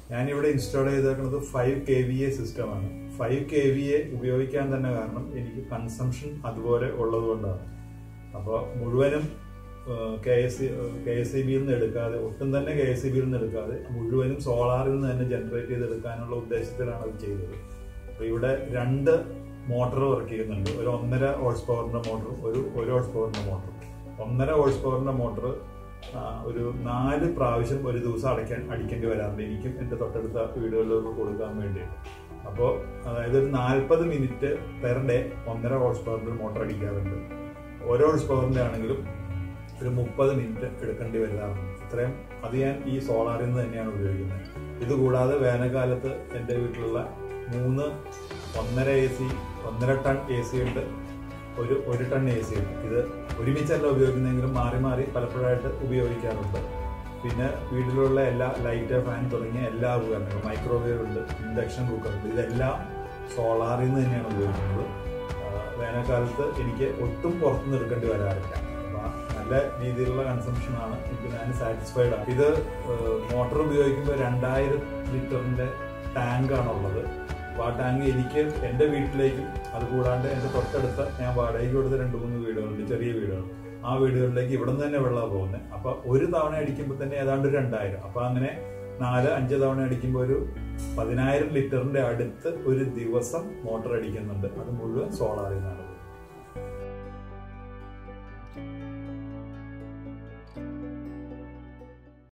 ഞാനിവിടെ ഇൻസ്റ്റാൾ ചെയ്തേക്കുന്നത് five K V A സിസ്റ്റമാണ് ഫൈവ് കെ വി എ ഉപയോഗിക്കാൻ തന്നെ കാരണം എനിക്ക് കൺസംഷൻ അതുപോലെ ഉള്ളത് കൊണ്ടാണ് അപ്പോൾ മുഴുവനും K S K S C ബിയിൽ നിന്ന് എടുക്കാതെ ഒട്ടും തന്നെ കെ എസ് സി ബിയിൽ നിന്ന് എടുക്കാതെ മുഴുവനും സോളാറിൽ നിന്ന് തന്നെ ജനറേറ്റ് ചെയ്തെടുക്കാനുള്ള ഉദ്ദേശത്തിലാണ് അത് ചെയ്തത് അപ്പോൾ ഇവിടെ രണ്ട് മോട്ടോർ വർക്ക് ചെയ്യുന്നുണ്ട് ഒരു ഒന്നര ഹോഴ്സ് പവറിന്റെ മോട്ടറും ഒരു ഒരു ഹോഴ്സ് പവറിന്റെ മോട്ടറും ഒന്നര ഹോഴ്സ് പവറിന്റെ മോട്ടർ ഒരു നാല് പ്രാവശ്യം ഒരു ദിവസം അടയ്ക്കാൻ അടിക്കേണ്ടി വരാറുണ്ട് എനിക്കും എൻ്റെ തൊട്ടടുത്ത വീടുകളിലൊക്കെ കൊടുക്കാൻ വേണ്ടിയിട്ട് അപ്പോൾ അതായത് ഒരു നാൽപ്പത് മിനിറ്റ് പെർ ഡേ ഒന്നര ഹോഴ്സ് പവറിന്റെ മോട്ടർ അടിക്കാറുണ്ട് ഓരോ ഹോഴ്സ് പവറിന്റെ ആണെങ്കിലും ഒരു മുപ്പത് മിനിറ്റ് എടുക്കേണ്ടി വരുന്നതാണ് ഇത്രയും അത് ഞാൻ ഈ സോളാറിൽ നിന്ന് തന്നെയാണ് ഉപയോഗിക്കുന്നത് ഇത് കൂടാതെ വേനൽക്കാലത്ത് എൻ്റെ വീട്ടിലുള്ള മൂന്ന് ഒന്നര എ സി ഒന്നര ടൺ എ സി ഉണ്ട് ഒരു ഒരു ടൺ എ സി ഉണ്ട് ഇത് ഒരുമിച്ചല്ല ഉപയോഗിക്കുന്നെങ്കിലും മാറി മാറി പലപ്പോഴായിട്ട് ഉപയോഗിക്കാറുണ്ട് പിന്നെ വീട്ടിലുള്ള എല്ലാ ലൈറ്റ് ഫാൻ തുടങ്ങിയ എല്ലാ ഉപകരണങ്ങളും മൈക്രോവേവ് ഉണ്ട് ഇൻഡക്ഷൻ കുക്കർ ഉണ്ട് ഇതെല്ലാം സോളാറിൽ നിന്ന് തന്നെയാണ് ഉപയോഗിക്കുന്നത് ആ, വേനൽക്കാലത്ത് എനിക്ക് ഒട്ടും പുറത്തുനിന്ന് എടുക്കേണ്ടി വരാറില്ല അപ്പൊ നല്ല രീതിയിലുള്ള കൺസംഷൻ ആണ് എനിക്ക് ഞാൻ സാറ്റിസ്ഫൈഡ് ആണ് ഇത് മോട്ടോർ ഉപയോഗിക്കുമ്പോൾ രണ്ടായിരം ലിറ്ററിന്റെ ടാങ്ക് ആണുള്ളത് അപ്പോൾ ആ ടാങ്ക് എനിക്ക് എൻ്റെ വീട്ടിലേക്കും അതുകൂടാണ്ട് എൻ്റെ തൊട്ടടുത്ത ഞാൻ വാടകയ്ക്ക് കൊടുത്ത രണ്ട് മൂന്ന് വീടുകളുണ്ട് ചെറിയ വീടുകൾ ആ വീടുകളിലേക്ക് ഇവിടെ നിന്ന് തന്നെ വെള്ളമാണ് പോകുന്നത് അപ്പൊ ഒരു തവണ അടിക്കുമ്പോൾ തന്നെ ഏതാണ്ട് ഒരു രണ്ടായിരം അപ്പൊ അങ്ങനെ നാല് അഞ്ച് തവണ അടിക്കുമ്പോൾ ഒരു പതിനായിരം ലിറ്ററിന്റെ അടുത്ത് ഒരു ദിവസം മോട്ടോർ അടിക്കുന്നുണ്ട് അത് മുഴുവൻ സോളാറിൽ നിന്നാണ്